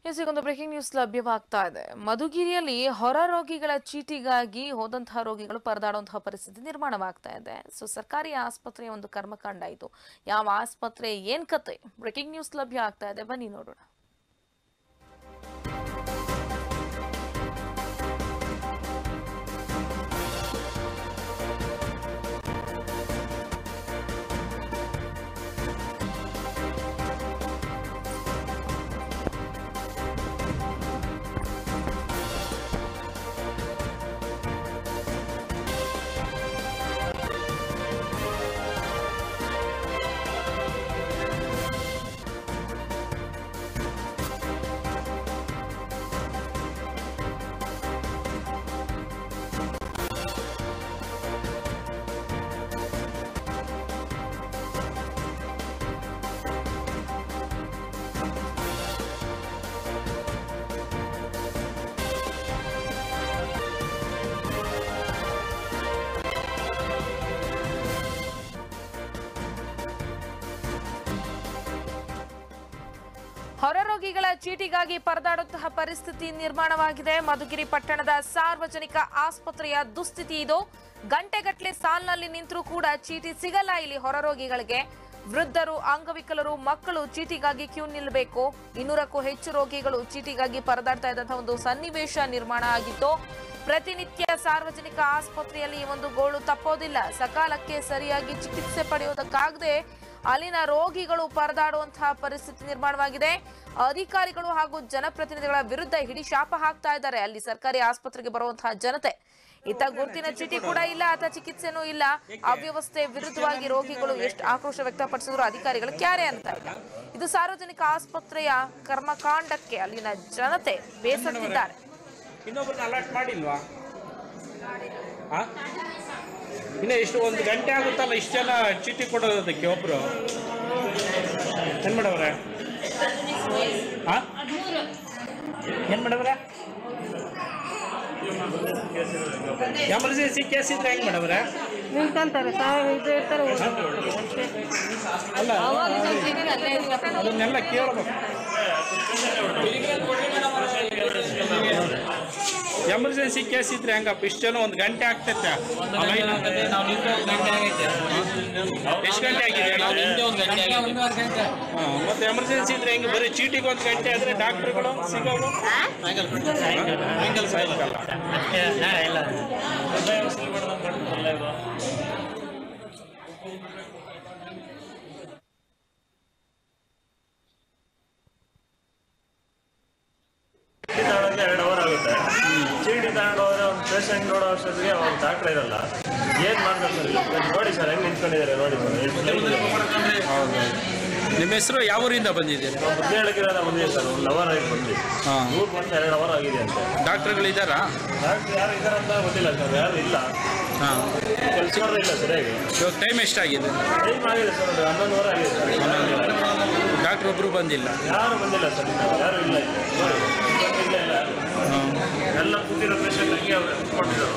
S ಈಗೊಂದು breaking news ಲಭ್ಯವಾಗ್ತಾ ಇದೆ ಮಧುಗಿರಿಯಲ್ಲಿ ಹೊರ ರೋಗಿಗಳ ಚೀಟಿಗಾಗಿ ಹೋದಂತಹ ರೋಗಿಗಳು ಪರದಾಡುವಂತಹ ಪರಿಸ್ಥಿತಿ ನಿರ್ಮಾಣವಾಗ್ತಾ ಇದೆ ಸೊ ಸರ್ಕಾರಿ ಆಸ್ಪತ್ರೆಯ ಒಂದು ಕರ್ಮಕಾಂಡ ಇದು ಯಾವ ಆಸ್ಪತ್ರೆ ಏನ್ ಕತೆ ಬ್ರೇಕಿಂಗ್ ನ್ಯೂಸ್ ಲಭ್ಯ ಆಗ್ತಾ ಇದೆ ಬನ್ನಿ ನೋಡೋಣ ಹೊರ ರೋಗಿಗಳ ಚೀಟಿಗಾಗಿ ಪರದಾಡುವಂತಹ ಪರಿಸ್ಥಿತಿ ನಿರ್ಮಾಣವಾಗಿದೆ ಮಧುಗಿರಿ ಪಟ್ಟಣದ ಸಾರ್ವಜನಿಕ ಆಸ್ಪತ್ರೆಯ ದುಸ್ಥಿತಿ ಇದು ಗಂಟೆಗಟ್ಟಲೆ ಸಾಲಿನಲ್ಲಿ ನಿಂತರೂ ಕೂಡ ಚೀಟಿ ಸಿಗಲ್ಲ ಇಲ್ಲಿ ಹೊರ ರೋಗಿಗಳಿಗೆ ವೃದ್ಧರು ಅಂಗವಿಕಲರು ಮಕ್ಕಳು ಚೀಟಿಗಾಗಿ ಕ್ಯೂ ನಿಲ್ಲಬೇಕು ಇನ್ನೂರಕ್ಕೂ ಹೆಚ್ಚು ರೋಗಿಗಳು ಚೀಟಿಗಾಗಿ ಪರದಾಡ್ತಾ ಇದ್ದಂತಹ ಒಂದು ಸನ್ನಿವೇಶ ನಿರ್ಮಾಣ ಆಗಿತ್ತು ಪ್ರತಿನಿತ್ಯ ಸಾರ್ವಜನಿಕ ಆಸ್ಪತ್ರೆಯಲ್ಲಿ ಈ ಒಂದು ಗೋಳು ತಪ್ಪೋದಿಲ್ಲ ಸಕಾಲಕ್ಕೆ ಸರಿಯಾಗಿ ಚಿಕಿತ್ಸೆ ಪಡೆಯುವುದಕ್ಕಾಗದೆ ಅಲ್ಲಿನ ರೋಗಿಗಳು ಪರದಾಡುವಂತಹ ಪರಿಸ್ಥಿತಿ ನಿರ್ಮಾಣವಾಗಿದೆ ಅಧಿಕಾರಿಗಳು ಹಾಗೂ ಜನಪ್ರತಿನಿಧಿಗಳ ವಿರುದ್ಧ ಹಿಡಿ ಶಾಪ ಹಾಕ್ತಾ ಇದ್ದಾರೆ ಅಲ್ಲಿ ಸರ್ಕಾರಿ ಆಸ್ಪತ್ರೆಗೆ ಬರುವಂತಹ ಜನತೆ ಇತ್ತ ಗುರುತಿನ ಚೀಟಿ ಕೂಡ ಇಲ್ಲ ಅಥವಾ ಚಿಕಿತ್ಸೆನೂ ಇಲ್ಲ ಅವ್ಯವಸ್ಥೆ ವಿರುದ್ಧವಾಗಿ ರೋಗಿಗಳು ಎಷ್ಟು ಆಕ್ರೋಶ ವ್ಯಕ್ತಪಡಿಸಿದ್ರು ಅಧಿಕಾರಿಗಳು ಕ್ಯಾರೆ ಅಂತ ಇಲ್ಲ ಇದು ಸಾರ್ವಜನಿಕ ಆಸ್ಪತ್ರೆಯ ಕರ್ಮಕಾಂಡಕ್ಕೆ ಅಲ್ಲಿನ ಜನತೆ ಬೇಸತ್ತಿದ್ದಾರೆ ಇನ್ನೊಬ್ಬರನ್ನ ಅಲರ್ಟ್ ಮಾಡಿಲ್ವಾ ಆ? ಇನ್ನು ಎಷ್ಟು ಒಂದು ಗಂಟೆ ಆಗುತ್ತಲ್ಲ ಇಷ್ಟು ಜನ ಚೀಟಿ ಕೊಡೋದಕ್ಕೆ ಒಬ್ರು ಏನ್ ಮಾಡವ್ರೆ ಆ? ಏನ್ ಮಾಡವ್ರೆ ಎಮರ್ಜೆನ್ಸಿ ಕೇಸ್ ಇದ್ರೆ ಹೆಂಗ್ ಮಾಡವ್ರೆ ನಿಂತ್ಕೊಂತಾರೆ ಸಾವಿರ ಇದು ಇರ್ತಾರೆ ಅಲ್ಲ ಅದನ್ನೆಲ್ಲ ಕೇಳಬೇಕು ಎಮರ್ಜೆನ್ಸಿ ಕೇಸ್ ಇದ್ರೆ ಹೆಂಗಪ್ಪ ಇಷ್ಟು ಜನ ಒಂದು ಗಂಟೆ ಆಗ್ತೈತೆ ಎಷ್ಟು ಗಂಟೆ ಆಗಿದೆ ಹಾ, ಮತ್ತೆ ಎಮರ್ಜೆನ್ಸಿ ಇದ್ರೆ ಹೆಂಗೆ ಬರೀ ಚೀಟಿಗೆ ಒಂದು ಗಂಟೆ ಆದ್ರೆ ಡಾಕ್ಟರ್ಗಳು ಸಿಗೋದು ಚೀಟಿ ತಗೊಳಕ್ಕೆ ಎರಡು ಅವರ್ ಆಗುತ್ತೆ ಚೀಟಿ ತಗೊಂಡು ಹೋದ್ರೆ ಒಂದು ಪೇಷಂಟ್ ನೋಡೋ ಅಷ್ಟೊತ್ತಿಗೆ ಅವ್ರು ಡಾಕ್ಟರ್ ಇರಲ್ಲ ಏನ್ ಮಾಡ್ತಾರೆ ಸರ್ ಇದು? ನೋಡಿ ಸರ್ ಹೆಂಗ್ ನಿಂತ್ಕೊಂಡಿದ್ದಾರೆ ನೋಡಿ ಸರ್ ಎಷ್ಟು ಲೈನ್ ಇದೆ. ನಿಮ್ಮ ಹೆಸರು ಯಾವ ಊರಿಂದ ಬಂದಿದ್ದೀರಿ ನಾವು ಬುದ್ಧಿಹೇಳಕ್ಕಿರೋದ ಬಂದಿದೆ ಸರ್ ಒಂದು ಅವರ್ ಆಗಿ ಬಂದು ಹಾ. ಊರ್ ಬಂದು ಎರಡು ಅವರ್ ಆಗಿದೆ ಅಂತ ಡಾಕ್ಟರ್ಗಳಿದ್ದಾರಾ ಡಾಕ್ಟರ್ ಯಾರು ಇದಾರಂತ ಗೊತ್ತಿಲ್ಲ ಸರ್ ಯಾರು ಇಲ್ಲ ಹಾಂ ಕೆಲಸಗಾರರು ಇಲ್ಲ ಸರಿಯಾಗಿ ಇವಾಗ ಟೈಮ್ ಎಷ್ಟಾಗಿದೆ ಟೈಮ್ ಆಗಿದೆ ಸರ್ ಒಂದು ಹನ್ನೊಂದು ಅವರ್ ಆಗಿದೆ ಸರ್ ಡಾಕ್ಟರ್ ಒಬ್ರು ಬಂದಿಲ್ಲ ಯಾರು ಬಂದಿಲ್ಲ ಸರ್ ಇನ್ನು ಯಾರು ಇಲ್ಲ ಇಲ್ಲಿ ನೋಡಿ ಇಲ್ಲ ಇಲ್ಲ ಹಾಂ ಎಲ್ಲ ಕೂತಿರೋ ಪೇಷಂಟ್ ಹಂಗೆ ಅವ್ರು ಕೊಟ್ಟಿದ್ದಾರೆ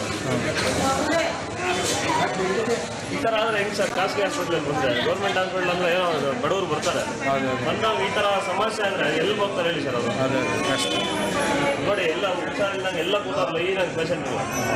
ಈ ಥರ ಆದ್ರೆ ಹೆಂಗ್ ಸರ್ ಖಾಸಗಿ ಹಾಸ್ಪಿಟ್ಲ್ ಬಂದ್ರೆ ಗೌರ್ಮೆಂಟ್ ಹಾಸ್ಪಿಟ್ಲ್ ಅಂದ್ರೆ ಏನೋ ಅದು ಬಡವರು ಬರ್ತಾರೆ ಬಂದಾಗ ಈ ಥರ ಸಮಸ್ಯೆ ಆದ್ರೆ ಎಲ್ಲಿ ಹೋಗ್ತಾರೆ ಹೇಳಿ ಸರ್ ಅವರು ಅದೇ ಕಷ್ಟ ನೋಡಿ ಎಲ್ಲ ಹುಷಾರಿಲ್ದಂಗೆ ಎಲ್ಲ ಕೂತಾರಲ್ಲ ಈ ನಂಗೆ ಪೇಷಂಟ್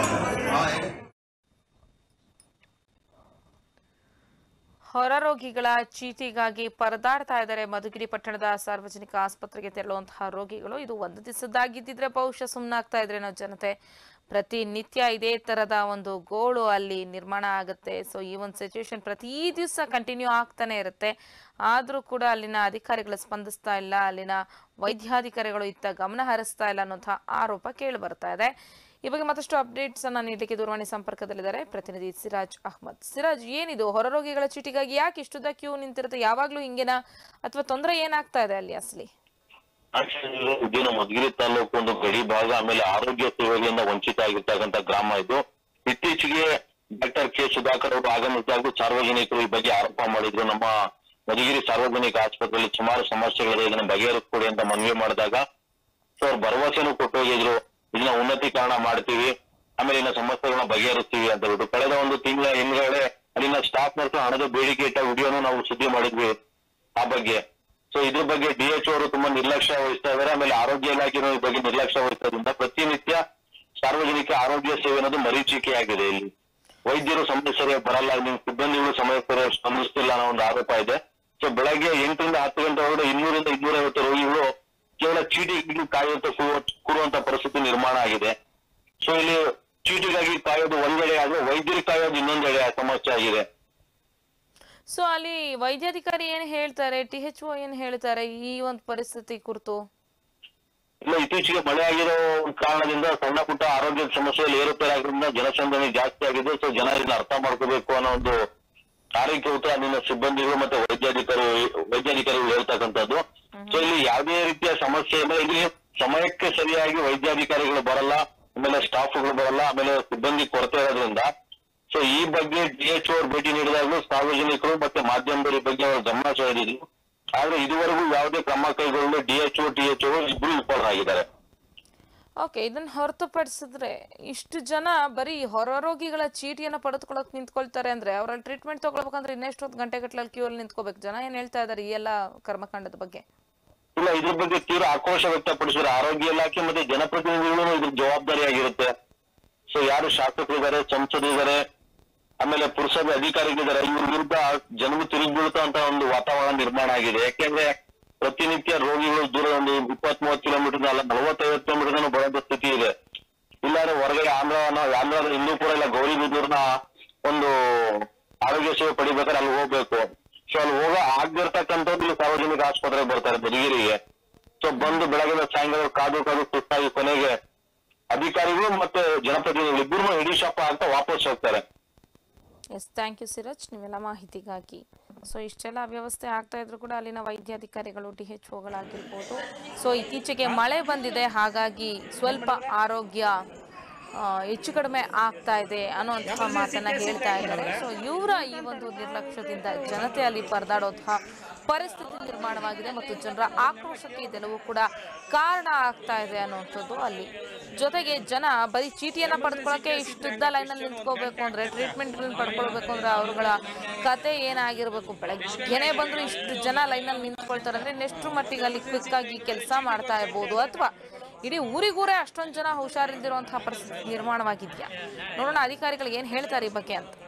ಹೊರ ರೋಗಿಗಳ ಚೀಟಿಗಾಗಿ ಪರದಾಡ್ತಾ ಇದ್ದಾರೆ ಮಧುಗಿರಿ ಪಟ್ಟಣದ ಸಾರ್ವಜನಿಕ ಆಸ್ಪತ್ರೆಗೆ ತೆರಳುವಂತಹ ರೋಗಿಗಳು ಇದು ಒಂದು ದಿವಸದಾಗಿದ್ದಿದ್ರೆ ಬಹುಶಃ ಸುಮ್ಮನಾಗ್ತಾ ಇದ್ರೇನೋ ಜನತೆ ಪ್ರತಿನಿತ್ಯ ಇದೇ ತರದ ಒಂದು ಗೋಳು ಅಲ್ಲಿ ನಿರ್ಮಾಣ ಆಗುತ್ತೆ ಸೊ ಈ ಒಂದು ಸಿಚುವೇಶನ್ ಪ್ರತಿ ದಿವಸ ಕಂಟಿನ್ಯೂ ಆಗ್ತಾನೆ ಇರುತ್ತೆ ಆದರೂ ಕೂಡ ಅಲ್ಲಿನ ಅಧಿಕಾರಿಗಳು ಸ್ಪಂದಿಸ್ತಾ ಇಲ್ಲ ಅಲ್ಲಿನ ವೈದ್ಯಾಧಿಕಾರಿಗಳು ಇತ್ತ ಗಮನ ಹರಿಸ್ತಾ ಇಲ್ಲ ಅನ್ನೋಂಥ ಆರೋಪ ಕೇಳಿ ಬರ್ತಾ ಇದೆ ಈ ಬಗ್ಗೆ ಮತ್ತಷ್ಟು ಅಪ್ಡೇಟ್ಸ್ ಅನ್ನ ನೀಡಲಿಕ್ಕೆ ದೂರವಾಣಿ ಸಂಪರ್ಕದಲ್ಲಿದ್ದಾರೆ ಪ್ರತಿನಿಧಿ ಸಿರಾಜ್ ಅಹ್ಮದ್ ಸಿರಾಜ್ ಏನಿದು ಹೊರ ರೋಗಿಗಳ ಚೀಟಿಗಾಗಿ ಯಾಕೆ ಇಷ್ಟುದ್ದ ಕ್ಯೂ ನಿಂತಿರುತ್ತೆ ಯಾವಾಗ್ಲೂ ಹಿಂಗೇನಾ ಅಥವಾ ತೊಂದರೆ ಏನಾಗ್ತಾ ಇದೆ ಅಲ್ಲಿ ಅಸಲಿ ಆಕ್ಚುಲಿ ಇದು ಮಧುಗಿರಿ ತಾಲೂಕು ಒಂದು ಗಡಿ ಭಾಗ ಆಮೇಲೆ ಆರೋಗ್ಯ ಸೇವೆಗಳಿಂದ ವಂಚಿತ ಆಗಿರ್ತಕ್ಕಂಥ ಗ್ರಾಮ ಇದು ಇತ್ತೀಚೆಗೆ ಡಾಕ್ಟರ್ ಕೆ ಸುಧಾಕರ್ ಅವರು ಆಗಮಿಸಿದಾಗ ಸಾರ್ವಜನಿಕರು ಈ ಬಗ್ಗೆ ಆರೋಪ ಮಾಡಿದ್ರು ನಮ್ಮ ಮಧುಗಿರಿ ಸಾರ್ವಜನಿಕ ಆಸ್ಪತ್ರೆಯಲ್ಲಿ ಸುಮಾರು ಸಮಸ್ಯೆಗಳಿದೆ ಇದನ್ನ ಬಗೆಹರಿಸ್ಕೊಡಿ ಅಂತ ಮನವಿ ಮಾಡಿದಾಗ ಸೊ ಅವ್ರು ಭರವಸೆನೂ ಕೊಟ್ಟು ಹೋಗಿದ್ರು ಇದನ್ನ ಉನ್ನತೀಕರಣ ಮಾಡ್ತೀವಿ ಆಮೇಲೆ ಇನ್ನ ಸಮಸ್ಯೆಗಳನ್ನ ಬಗೆಹರಿಸ್ತೀವಿ ಅಂತ ಹೇಳ್ಬಿಟ್ಟು ಕಳೆದ ಒಂದು ತಿಂಗಳ ಹಿಂದ್ಗಡೆ ಅಲ್ಲಿನ ಸ್ಟಾಫ್ ನರ್ಸ್ ಹಣದ ಬೇಡಿಕೆ ಇಟ್ಟ ವಿಡಿಯೋನು ನಾವು ಸುದ್ದಿ ಮಾಡಿದ್ವಿ ಆ ಬಗ್ಗೆ ಸೊ ಇದ್ರ ಬಗ್ಗೆ ಡಿ ಎಚ್ ಅವರು ತುಂಬಾ ನಿರ್ಲಕ್ಷ್ಯ ವಹಿಸ್ತಾ ಇದ್ದಾರೆ ಆಮೇಲೆ ಆರೋಗ್ಯ ಇಲಾಖೆನೂ ಈ ಬಗ್ಗೆ ನಿರ್ಲಕ್ಷ್ಯ ವಹಿಸೋದ್ರಿಂದ ಪ್ರತಿನಿತ್ಯ ಸಾರ್ವಜನಿಕ ಆರೋಗ್ಯ ಸೇವೆ ಅನ್ನೋದು ಮರೀಚಿಕೆಯಾಗಿದೆ ಇಲ್ಲಿ ವೈದ್ಯರು ಸಮಯ ಸರಿಯಾಗಿ ಬರಲ್ಲ ನಿಮ್ ಸಿಬ್ಬಂದಿಗಳು ಸಮಯ ಸರಿಯಾಗಿ ಸ್ಪಂದಿಸ್ತಿಲ್ಲ ಅನ್ನೋ ಒಂದು ಆರೋಪ ಇದೆ ಸೊ ಬೆಳಗ್ಗೆ ಎಂಟರಿಂದ ಹತ್ತು ಗಂಟೆ ಒಳಗಡೆ ಇನ್ನೂರಿಂದ ಇನ್ನೂರೈವತ್ತು ರೋಗಿಗಳು ಕೇವಲ ಚೀಟಿಗೆ ಕಾಯುವಂತ ಕೂರುವ- ಕೂರುವಂತ ಪರಿಸ್ಥಿತಿ ನಿರ್ಮಾಣ ಆಗಿದೆ ಸೊ ಇಲ್ಲಿ ಚೀಟಿಗಾಗಿ ಕಾಯೋದು ಒಂದೆಡೆ ಆದ್ರೆ ವೈದ್ಯರಿಗೆ ಕಾಯೋದು ಇನ್ನೊಂದೆಡೆ ಸಮಸ್ಯೆ ಆಗಿದೆ ಸೊ ಅಲ್ಲಿ ವೈದ್ಯಾಧಿಕಾರಿ ಏನ್ ಹೇಳ್ತಾರೆ ಟಿ ಎಚ್ ಒ ಏನ್ ಹೇಳ್ತಾರೆ ಈ ಒಂದು ಪರಿಸ್ಥಿತಿ ಕುರಿತು ಇಲ್ಲ ಇತ್ತೀಚೆಗೆ ಮಳೆ ಆಗಿರೋ ಕಾರಣದಿಂದ ಸಣ್ಣ ಪುಟ್ಟ ಆರೋಗ್ಯದ ಸಮಸ್ಯೆಯಲ್ಲಿ ಏರುಪೇರು ಆಗಿರೋದ್ರಿಂದ ಜನಸಂದಣಿ ಜಾಸ್ತಿ ಆಗಿದೆ ಸೊ ಜನ ಇದನ್ನ ಅರ್ಥ ಮಾಡ್ಕೋಬೇಕು ಅನ್ನೋ ಒಂದು ಆರೈಕೆ ಉತ್ತರ ನಿನ್ನ ಸಿಬ್ಬಂದಿಗಳು ಮತ್ತೆ ವೈದ್ಯಾಧಿಕಾರಿ ವೈದ್ಯಾಧಿಕಾರಿಗಳು ಹೇಳ್ತಕ್ಕಂಥದ್ದು ಸೊ ಇಲ್ಲಿ ಯಾವುದೇ ರೀತಿಯ ಸಮಸ್ಯೆ ಇಲ್ಲ ಇಲ್ಲಿ ಸಮಯಕ್ಕೆ ಸರಿಯಾಗಿ ವೈದ್ಯಾಧಿಕಾರಿಗಳು ಬರಲ್ಲ ಆಮೇಲೆ ಸ್ಟಾಫ್ಗಳು ಬರಲ್ಲ ಆಮೇಲೆ ಸಿಬ್ಬಂದಿ ಕೊರತೆ ಇರೋದ್ರಿಂದ ಸೊ ಈ ಬಗ್ಗೆ ಡಿ ಎಚ್ ಅವ್ರು ಭೇಟಿ ನೀಡಿದಾಗಲೂ ಸಾರ್ವಜನಿಕರು ಮತ್ತೆ ಮಾಧ್ಯಮದವರು ಈ ಬಗ್ಗೆ ಅವರು ಗಮನ ಸೆಳೆದಿದ್ರು ಆದ್ರೆ ಇದುವರೆಗೂ ಯಾವುದೇ ಕ್ರಮ ಕೈಗೊಳ್ಳಲು ಡಿ ಎಚ್ ಟಿ ಎಚ್ ಇಬ್ರು ವಿಫಲರಾಗಿದ್ದಾರೆ ಓಕೆ ಇದನ್ನ ಹೊರತುಪಡಿಸಿದ್ರೆ ಇಷ್ಟು ಜನ ಬರೀ ಹೊರ ರೋಗಿಗಳ ಚೀಟಿಯನ್ನ ಪಡೆದುಕೊಳ್ಳೋಕೆ ನಿಂತ್ಕೊಳ್ತಾರೆ ಅಂದ್ರೆ ಅವರ ಟ್ರೀಟ್ಮೆಂಟ್ ತಗೊಳ್ಬೇಕಂದ್ರೆ ಇನ್ನೆಷ್ಟೊತ್ತು ಗಂಟೆ ಗಟ್ಟಲೆ ಕ್ಯೂ ಅಲ್ಲಿ ನಿಂತ್ಕೋಬೇಕು ಜನ ಏನ್ ಹೇಳ್ತಾ ಇದಾರೆ ಈ ಎಲ್ಲ ಕರ್ಮಕಾಂಡದ ಬಗ್ಗೆ ಇಲ್ಲ ಇದ್ರ ಬಗ್ಗೆ ತೀವ್ರ ಆಕ್ರೋಶ ವ್ಯಕ್ತಪಡಿಸಿದ್ರೆ ಆರೋಗ್ಯ ಇಲಾಖೆ ಮತ್ತೆ ಜನಪ್ರತಿನಿಧಿಗಳು ಇದ್ರ ಜವಾಬ್ದಾರಿಯಾಗಿರುತ್ತೆ ಸೊ ಯಾರು ಶಾಸಕರಿದ್ದಾರೆ ಸಂಸದರಿದ್ದಾರೆ ಆಮೇಲೆ ಪುರಸಭೆ ಅಧಿಕಾರಿಗಳಿದ್ದಾರೆ ಇವ್ರ ವಿರುದ್ಧ ಜನರು ತಿರುಗಿ ಬೀಳ್ತಾ ಒಂದು ವಾತಾವರಣ ನಿರ್ಮಾಣ ಆಗಿದೆ ಯಾಕೆಂದ್ರೆ ಪ್ರತಿನಿತ್ಯ ರೋಗಿಗಳು ದೂರ ಒಂದು ಇಪ್ಪತ್ತ್ ಮೂವತ್ತು ಕಿಲೋಮೀಟರ್ ಅಲ್ಲ ನಲವತ್ತೈವತ್ತು ಕಿಲೋಮೀಟರ್ ಬರುವಂತ ಸ್ಥಿತಿ ಇದೆ ಇಲ್ಲಾಂದ್ರೆ ಹೊರಗಡೆ ಆಂಧ್ರನ ಆಂಧ್ರದ ಹಿಂದೂಪುರ ಇಲ್ಲ ಗೌರಿಬಿದೂರ್ನ ಒಂದು ಆರೋಗ್ಯ ಸೇವೆ ಪಡಿಬೇಕಾದ್ರೆ ಅಲ್ಲಿ ಹೋಗ್ಬೇಕು ಸೊ ಅಲ್ಲಿ ಹೋಗ ಆಗ್ದಿರ್ತಕ್ಕಂಥದ್ದು ಇಲ್ಲಿ ಸಾರ್ವಜನಿಕ ಆಸ್ಪತ್ರೆಗೆ ಬರ್ತಾರೆ ಬದಿಗಿರಿಗೆ ಸೊ ಬಂದು ಬೆಳಗಿನ ಸಾಯಂಕಾಲ ಕಾದು ಕಾದು ಸುಸ್ತಾಗಿ ಕೊನೆಗೆ ಅಧಿಕಾರಿಗಳು ಮತ್ತೆ ಜನಪ್ರತಿನಿಧಿಗಳು ಇಬ್ಬರು ಹಿಡಿಶಪ್ಪ ಅಂತ ವಾಪಸ್ ಹೋಗ್ತಾರೆ ಎಸ್ ಥ್ಯಾಂಕ್ ಯು ಸಿರಜ್ ನೀವೆಲ್ಲ ಮಾಹಿತಿಗಾಗಿ ಸೊ ಇಷ್ಟೆಲ್ಲ ವ್ಯವಸ್ಥೆ ಆಗ್ತಾ ಇದ್ರು ಕೂಡ ಅಲ್ಲಿನ ವೈದ್ಯಾಧಿಕಾರಿಗಳು ಡಿ ಎಚ್ ಒಗಳಾಗಿರ್ಬೋದು ಸೊ ಇತ್ತೀಚೆಗೆ ಮಳೆ ಬಂದಿದೆ ಹಾಗಾಗಿ ಸ್ವಲ್ಪ ಆರೋಗ್ಯ ಆ, ಹೆಚ್ಚು ಕಡಿಮೆ ಆಗ್ತಾ ಇದೆ ಅನ್ನುವಂತಹ ಮಾತನ್ನ ಹೇಳ್ತಾ ಇದ್ದಾರೆ ಸೊ ಇವರ ಈ ಒಂದು ನಿರ್ಲಕ್ಷ್ಯದಿಂದ ಜನತೆ ಅಲ್ಲಿ ಪರದಾಡುವಂತಹ ಪರಿಸ್ಥಿತಿ ನಿರ್ಮಾಣವಾಗಿದೆ ಮತ್ತು ಜನರ ಆಕ್ರೋಶಕ್ಕೆ ಇದೆಲ್ಲವೂ ಕೂಡ ಕಾರಣ ಆಗ್ತಾ ಇದೆ ಅನ್ನುವಂಥದ್ದು ಅಲ್ಲಿ ಜೊತೆಗೆ ಜನ ಬರೀ ಚೀಟಿಯನ್ನ ಪಡೆದುಕೊಳ್ಳೋಕೆ ಇಷ್ಟುದ್ದ ಲೈನಲ್ಲಿ ನಿಂತ್ಕೋಬೇಕು ಅಂದ್ರೆ ಟ್ರೀಟ್ಮೆಂಟ್ ಪಡ್ಕೊಳ್ಬೇಕು ಅಂದ್ರೆ ಅವರುಗಳ ಕತೆ ಏನಾಗಿರ್ಬೇಕು ಬೆಳಗ್ಗೆನೆ ಬಂದ್ರು ಇಷ್ಟು ಜನ ಲೈನಲ್ಲಿ ನಿಂತ್ಕೊಳ್ತಾರೆ ಅಂದ್ರೆ ನೆಕ್ಸ್ಟ್ ಮಟ್ಟಿಗೆ ಅಲ್ಲಿ ಕ್ವಿಕ್ ಆಗಿ ಕೆಲಸ ಮಾಡ್ತಾ ಇರ್ಬೋದು ಅಥವಾ ಇಡೀ ಊರಿಗೂರೇ ಅಷ್ಟೊಂದು ಜನ ಹುಷಾರಿಲ್ದಿರುವಂತಹ ಪರಿಸ್ಥಿತಿ ನಿರ್ಮಾಣವಾಗಿದ್ಯಾ ನೋಡೋಣ ಅಧಿಕಾರಿಗಳು ಏನ್ ಹೇಳ್ತಾರೆ ಈ ಬಗ್ಗೆ ಅಂತ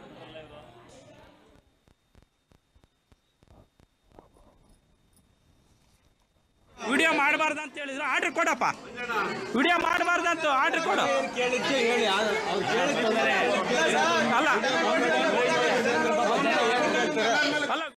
ವಿಡಿಯೋ ಮಾಡಬಾರ್ದು ಅಂತ ಹೇಳಿದ್ರು ಆರ್ಡರ್ ಕೊಡಪ್ಪ ವಿಡಿಯೋ ಮಾಡಬಾರ್ದಂತ ಆರ್ಡರ್ ಕೊಡು ಅಲ್ಲ